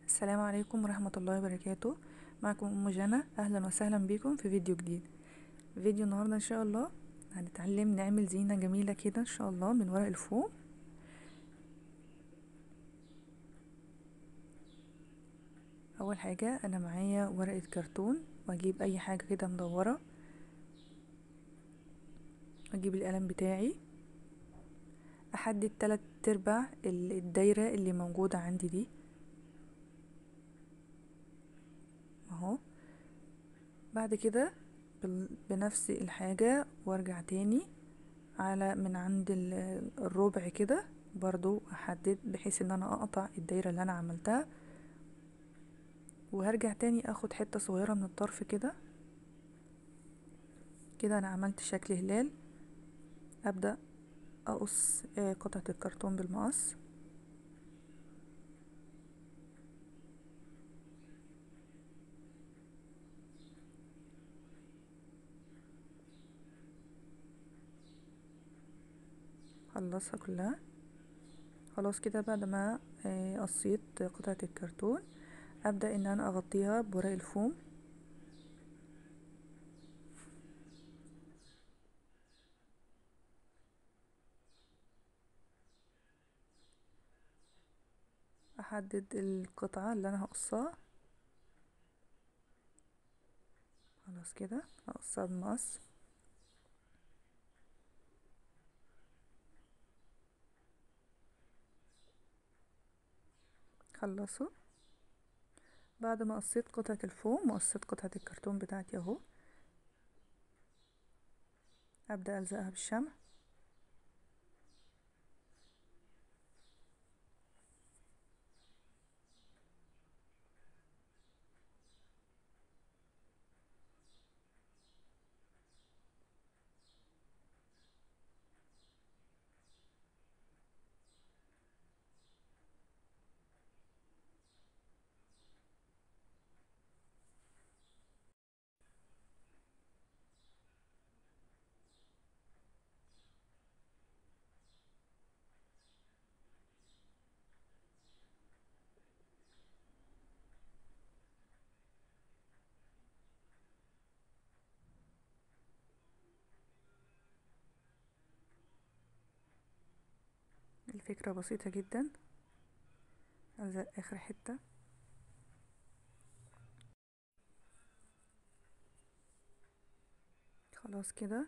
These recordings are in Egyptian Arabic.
السلام عليكم ورحمة الله وبركاته معكم أم جنى أهلا وسهلا بكم في فيديو جديد فيديو النهاردة إن شاء الله هنتعلم نعمل زينة جميلة كده إن شاء الله من ورق الفوم أول حاجة أنا معايا ورقة كرتون وأجيب أي حاجة كده مدورة أجيب القلم بتاعي أحدد تلات أرباع الدايرة اللي موجودة عندي دي اهو بعد كده بنفس الحاجة وارجع تاني على من عند الربع كده برضو احدد بحيث ان انا اقطع الدايرة اللي انا عملتها وهرجع تاني اخد حتة صغيرة من الطرف كده كده انا عملت شكل هلال ابدأ اقص قطعة الكرتون بالمقص خلصها كلها خلاص كده بعد ما قصيت قطعة الكرتون ابدأ ان انا اغطيها بورق الفوم احدد القطعة اللي انا هقصها خلاص كده هقصها بالمقص خلصوا بعد ما قصيت قطعة الفوم وقصيت قطعة الكرتون بتاعتي اهو ابدأ الزقها بالشمع الفكرة بسيطة جدا ألزق آخر حتة خلاص كده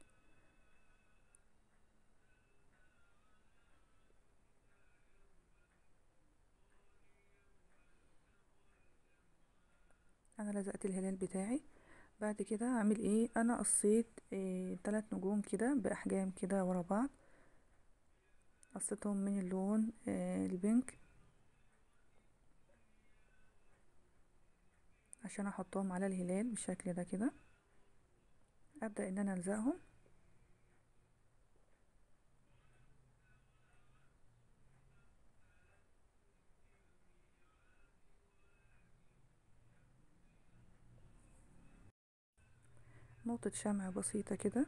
أنا لزقت الهلال بتاعي بعد كده هعمل ايه انا قصيت إيه تلات نجوم كده باحجام كده ورا بعض قصيتهم من اللون آه البينك عشان احطهم على الهلال بالشكل ده كده ابدا ان انا الزقهم نقطة شمع بسيطة كده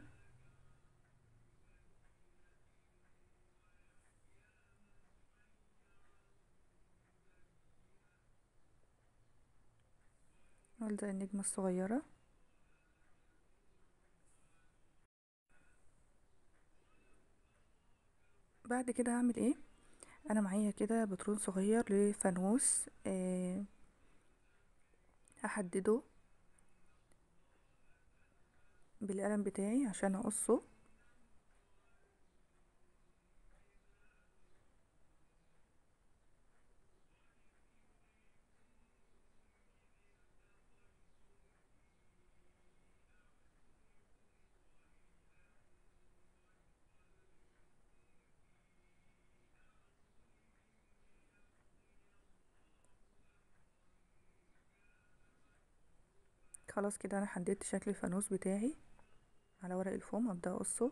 ألزق النجمة الصغيرة بعد كده هعمل ايه انا معايا كده باترون صغير لفانوس آه احدده بالقلم بتاعي عشان اقصه خلاص كده انا حددت شكل الفانوس بتاعي على ورق الفوم ابدا اقصه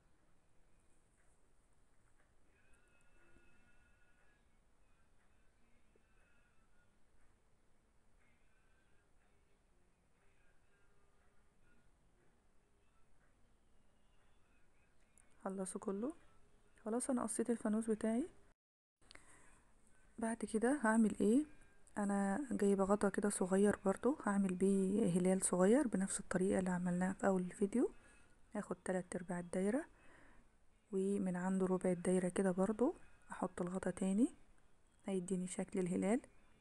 خلصه كله خلاص انا قصيت الفانوس بتاعي بعد كده هعمل ايه انا جايبه غطا كده صغير برضو هعمل بيه هلال صغير بنفس الطريقه اللي عملناها في اول الفيديو هاخد تلات ارباع الدايره ومن عنده ربع الدايره كده برضو احط الغطا تاني هيديني شكل الهلال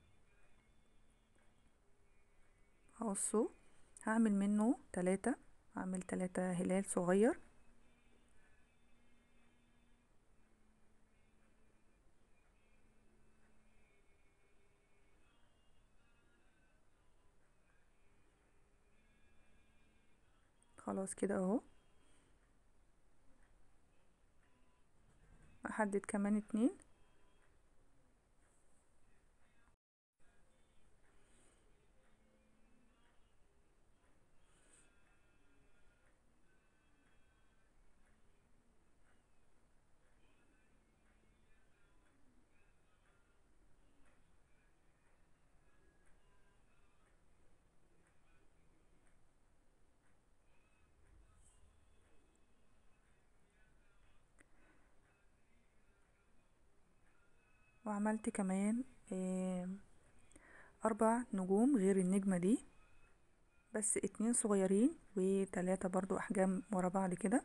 هقصه هعمل منه تلاتة هعمل تلاتة هلال صغير خلاص كده اهو احدد كمان اتنين وعملت كمان آه، اربع نجوم غير النجمة دي بس اتنين صغيرين وتلاتة برضو احجام ورا بعض كده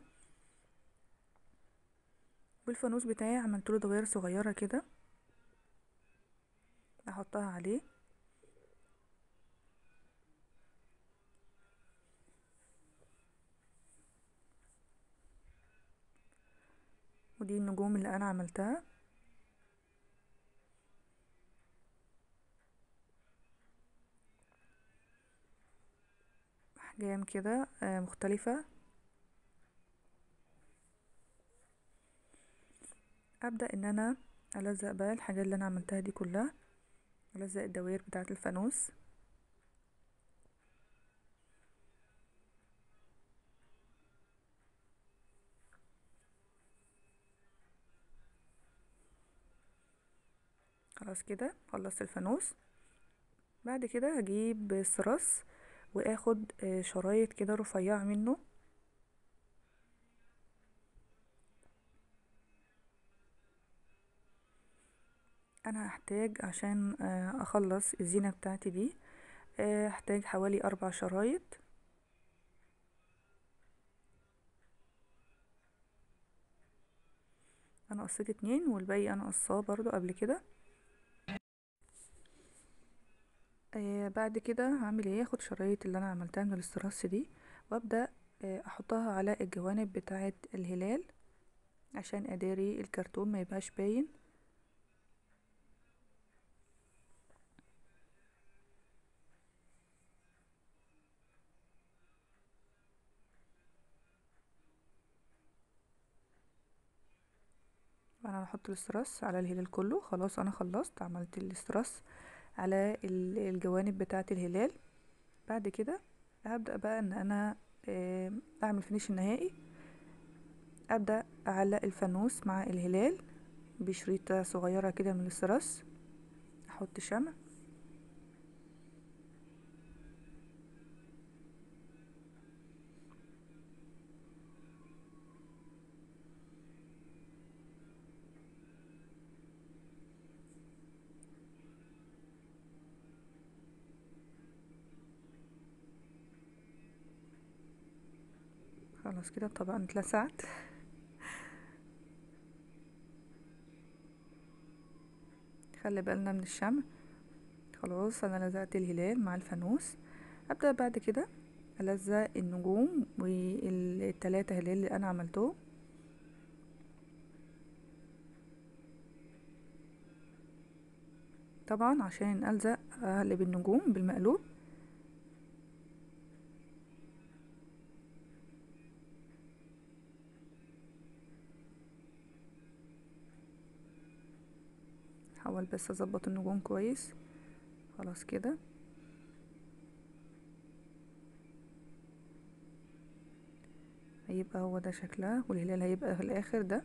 والفانوس بتاعي عملتله دوائر صغيرة كده احطها عليه ودي النجوم اللي انا عملتها احجام كده آه، مختلفة ابدأ ان انا الزق بقى الحاجات اللي انا عملتها دي كلها الزق الدوائر بتاعة الفانوس خلاص كده خلصت الفانوس بعد كده هجيب السراس واخد آه، شرايط كده رفيعة منه انا هحتاج عشان آه، اخلص الزينة بتاعتي دي آه، هحتاج حوالي اربع شرايط انا قصيت اتنين والباقي انا قصاه برضو قبل كده آه بعد كده هعمل ايه اخد شرايط اللي انا عملتها من الاستراس دي وابدا آه احطها على الجوانب بتاعه الهلال عشان اداري الكرتون ما يبقاش باين انا هحط الاستراس على الهلال كله خلاص انا خلصت عملت الاستراس على ال- الجوانب بتاعه الهلال بعد كده هبدأ بقى ان انا آه، اعمل فينيش النهائي ابدأ اعلق الفانوس مع الهلال بشريطة صغيرة كده من الاستراس احط شمع خلاص كده طبعا اتلسعت خلي بالنا من الشمع خلاص انا لزقت الهلال مع الفانوس ابدا بعد كده الزق النجوم والتلاتة هلال اللي انا عملتهم طبعا عشان الزق اقلب النجوم بالمقلوب حاول بس اظبط النجوم كويس خلاص كده هيبقى هو ده شكلها والهلال هيبقى في الاخر ده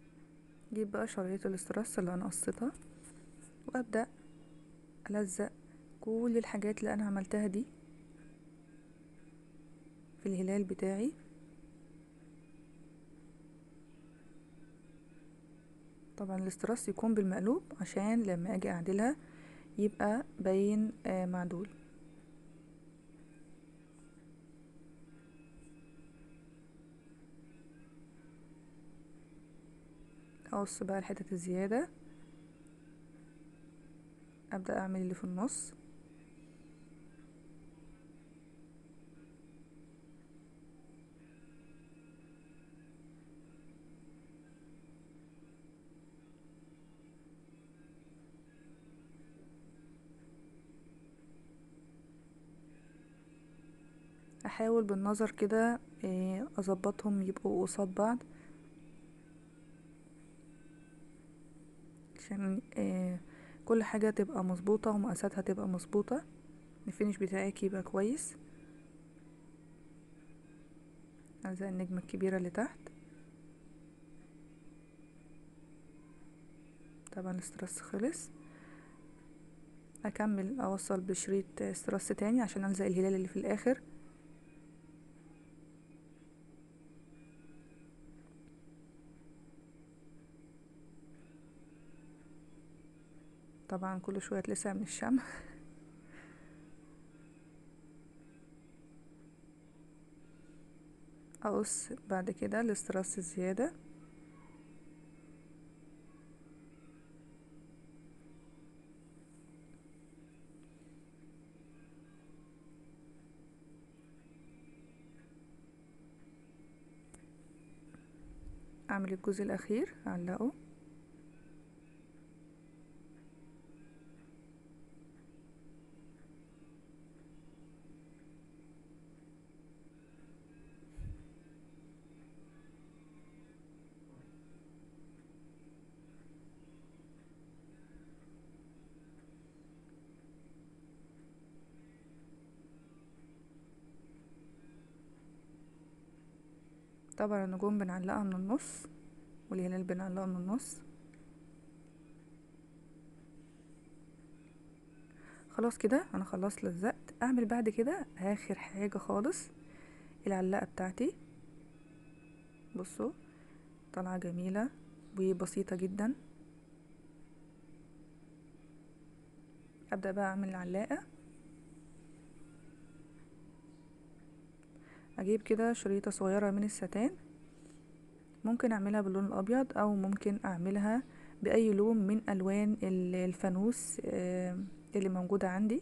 جيب بقى شرايط الاستراس اللي انا قصيتها وابدا الزق كل الحاجات اللي انا عملتها دي في الهلال بتاعي طبعا الاسترس يكون بالمقلوب عشان لما اجي اعدلها يبقى باين آه معدول اقص بقى الحتت الزيادة ابدأ اعمل اللي في النص احاول بالنظر كده آه، اظبطهم يبقوا قصاد بعض عشان آه، كل حاجة تبقى مظبوطة ومقاساتها تبقى مظبوطة الفينش بتاعك يبقى كويس زي النجمة الكبيرة اللي تحت طبعا الاسترس خلص اكمل اوصل بشريط استرس تاني عشان الزق الهلال اللي في الاخر طبعا كل شوية اتلسع من الشمع اقص بعد كده الاسترس الزيادة اعمل الجزء الاخير اعلقه طبعا النجوم بنعلقها من النص والهلال بنعلقه من النص خلاص كده انا خلصت لزقت اعمل بعد كده اخر حاجة خالص العلاقة بتاعتي بصوا طالعة جميلة وبسيطة جدا ابدأ بقى اعمل العلاقة اجيب كده شريطة صغيرة من الستان ممكن اعملها باللون الابيض او ممكن اعملها باي لون من الوان ال- الفانوس آه، اللي موجودة عندي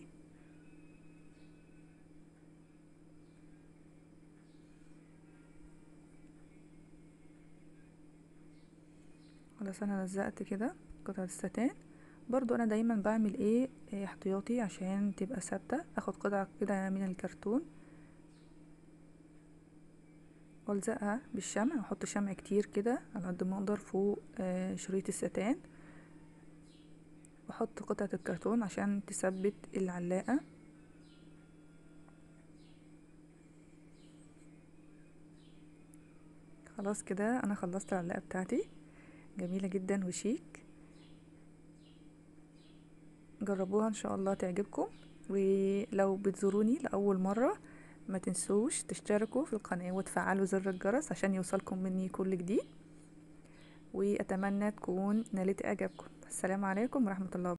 خلاص انا لزقت كده قطعة الستان برضو انا دايما بعمل ايه إيه احتياطي عشان تبقى ثابتة اخد قطعة كده من الكرتون والزقها بالشمع احط شمع كتير كده على قد ما اقدر فوق آه، شريط الستان واحط قطعة الكرتون عشان تثبت العلاقة خلاص كده انا خلصت العلاقة بتاعتي جميلة جدا وشيك جربوها ان شاء الله تعجبكم ولو بتزوروني لأول مرة ما تنسوش تشتركوا في القناة وتفعلوا زر الجرس عشان يوصلكم مني كل جديد واتمنى تكون نالت اعجابكم السلام عليكم ورحمة الله